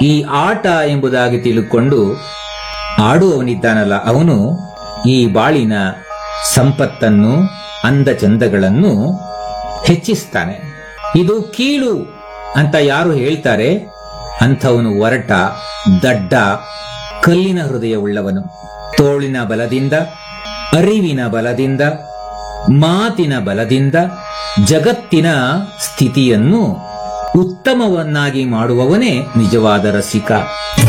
ಈ ಆಟ ಎಂಬುದಾಗಿ ತಿಳುಕೊಂಡು ಆಡುವವನಿದ್ದಾನಲ್ಲ ಅವನು ಈ ಬಾಳಿನ ಸಂಪತ್ತನ್ನು ಅಂದ ಚಂದಗಳನ್ನು ಹೆಚ್ಚಿಸ್ತಾನೆ ಇದು ಕೀಳು ಅಂತ ಯಾರು ಹೇಳ್ತಾರೆ ಅಂಥವನು ಒರಟ ದಡ್ಡ ಕಲ್ಲಿನ ಹೃದಯವುಳ್ಳವನು ತೋಳಿನ ಬಲದಿಂದ ಅರಿವಿನ ಬಲದಿಂದ ಮಾತಿನ ಬಲದಿಂದ ಜಗತ್ತಿನ ಸ್ಥಿತಿಯನ್ನು ಉತ್ತಮವನ್ನಾಗಿ ಮಾಡುವವನೇ ನಿಜವಾದ ರಸಿಕ